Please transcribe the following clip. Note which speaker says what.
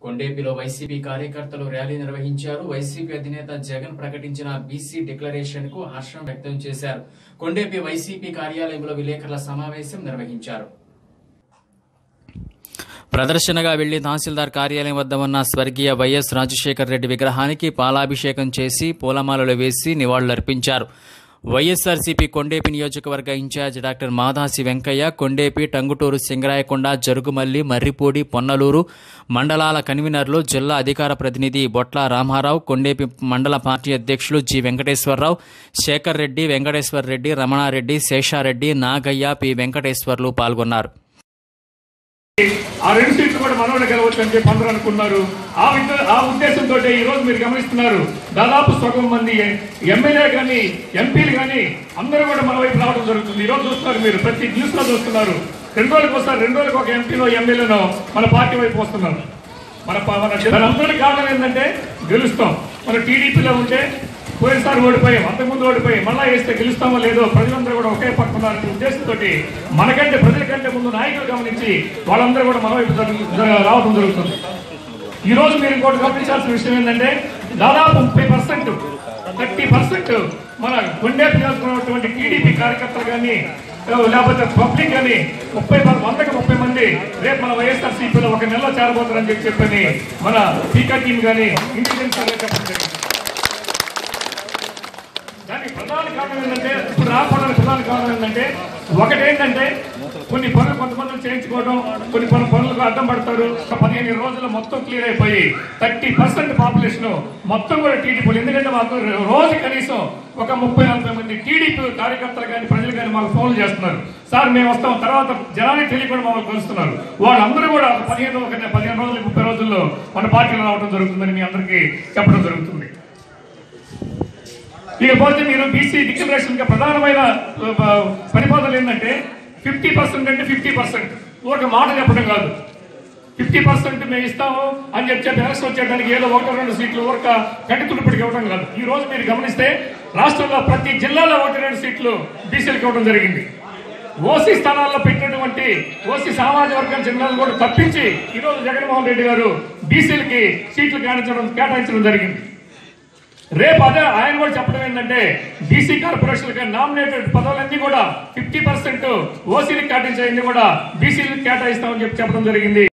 Speaker 1: కొండేపిలో YCP కార్యకర్తలు rally నిర్వహించారు YCP అధినేత జగన్ ప్రకటించిన బీసీ డిక్లరేషన్ కు హర్షం వ్యక్తం చేశారు కొండేపి వైసీపీ కార్యాలయంలో విలేకరుల సమావేశం నిర్వహించారు ప్రదర్శనగా వెళ్లి తహసీల్దార్ కార్యాలయం వద్ద ఉన్న స్వర్గీయ వైఎస్ రాజశేఖర్ రెడ్డి విగ్రహానికి పాలాభిషేకం చేసి పూలమాలలు వేసి నివాళులర్పించారు వైఎస్ఆర్సీపీ కొండేపి నియోజకవర్గ ఇన్ఛార్జ్ డాక్టర్ మాదాసి వెంకయ్య కొండేపి టంగుటూరు సింగరాయకొండ జరుగుమల్లి మర్రిపూడి పొన్నలూరు మండలాల కన్వీనర్లు జిల్లా అధికార ప్రతినిధి బొట్ల రామారావు కొండేపి మండల పార్టీ అధ్యక్షులు జి వెంకటేశ్వరరావు శేఖర్ రెడ్డి వెంకటేశ్వర్ రెడ్డి రమణారెడ్డి శేషారెడ్డి నాగయ్య పి వెంకటేశ్వర్లు పాల్గొన్నారు
Speaker 2: ఆ రెండు సీట్లు కూడా మనోళ్ళు గెలవచ్చు అని చెప్పి అందరూ అనుకున్నారు ఆ విధ- ఆ ఉద్దేశంతో ఈ రోజు మీరు గమనిస్తున్నారు దాదాపు సగం మంది ఎమ్మెల్యే కానీ ఎంపీలు కానీ అందరూ కూడా మన వైపు రావడం జరుగుతుంది ఈ రోజు చూస్తున్నారు మీరు ప్రతి న్యూస్ లో చూస్తున్నారు రెండు రోజులకు వస్తారు రెండు రోజులకు ఒక ఎంపీలో ఎమ్మెల్యేనో మన పార్టీ వైపు వస్తున్నారు మన ప- మన దాని అందరికీ కారణం ఏంటంటే గెలుస్తాం మన టీడీపీలో ఉంటే పోయినసారి ఓడిపోయాం అంతకుముందు ఓడిపోయాం మళ్ళా వేస్తే గెలుస్తామో లేదో ప్రజలందరూ కూడా ఒకే పక్కన ఉద్దేశంతో మనకంటే ప్రజల కంటే ముందు నాయకులు గమనించి వాళ్ళందరూ కూడా మన వైపు జరుగు- జర- రావడం జరుగుతుంది ఈ రోజు మీరు ఇంకోటి గమనించాల్సిన విషయం ఏంటంటే దాదాపు ముప్పై పర్సెంట్ థర్టీ పర్సెంట్ మన గుండె ఉన్నటువంటి టీడీపీ కార్యకర్తలు కానీ లేకపోతే పబ్లిక్ కానీ ముప్పై పర్- వందకి ముప్పై మంది రేపు మన వైఎస్ఆర్ సిపిలో ఒక నెలలో చేరబోతారని చెప్పి చెప్పని మన పీకా టీం కానీ ఇంటెలిజెన్స్ వాళ్ళు చెప్పడం జరిగింది దానికి ప్రధాన కారణం ఏంటంటే ఇప్పుడు రాకపోవడానికి ప్రధాన కారణం ఏంటంటే ఒకటేంటంటే కొన్ని పనులు కొంతమంది చేయించుకోవడం కొన్ని పనులు పనులకు అడ్డం పడతారు ఒక పదిహేను రోజులు మొత్తం క్లియర్ అయిపోయి థర్టీ పర్సెంట్ పాపులేషన్ మొత్తం కూడా టీడీపీ ఎందుకంటే మాకు రోజు కనీసం ఒక ముప్పై నలభై మంది టీడీపీ కార్యకర్తలు కానీ ప్రజలు కానీ మాకు ఫోన్లు చేస్తున్నారు సార్ మేము వస్తాం తర్వాత జనానికి తెలియకుండా మమ్మల్ని కలుస్తున్నారు వాళ్ళందరూ కూడా ఒక పదిహేను ఒక పదిహేను రోజులు ముప్పై రోజుల్లో మన పార్టీలో రావడం జరుగుతుందని మీ అందరికీ చెప్పడం జరుగుతుంది ఇకపోతే మీరు బీసీ డిక్లరేషన్ గా ప్రధానమైన ఆ, పరిపాలనలు ఏంటంటే ఫిఫ్టీ పర్సెంట్ అంటే ఫిఫ్టీ పర్సెంట్ ఒక మాట చెప్పడం కాదు ఫిఫ్టీ పర్సెంట్ మేము ఇస్తాము అని చెప్పి చెప్పి ఎలక్షన్ వచ్చేయడానికి ఏదో ఒకటి రెండు సీట్లు ఒక గంట తుడిపడికి ఇవ్వడం కాదు ఈ రోజు మీరు గమనిస్తే రాష్ట్రంలో ప్రతి జిల్లాలో ఒకటి రెండు సీట్లు బీసీలకు ఇవ్వడం జరిగింది ఓసీ స్థానాల్లో పెట్టినటువంటి ఓసీ సామాజిక వర్గం చెందిన కూడా తప్పించి ఈ రోజు జగన్మోహన్ రెడ్డి గారు బీసీలకి సీట్లు కేటాయించడం కేటాయించడం జరిగింది రేపు అదే ఆయన కూడా చెప్పడం ఏంటంటే బీసీ కార్పొరేషన్ నామినేటెడ్ పదవులన్నీ కూడా ఫిఫ్టీ పర్సెంట్ ఓసీలకు కేటాయించేవన్నీ కూడా బీసీలకు కేటాయిస్తామని చెప్పి చెప్పడం జరిగింది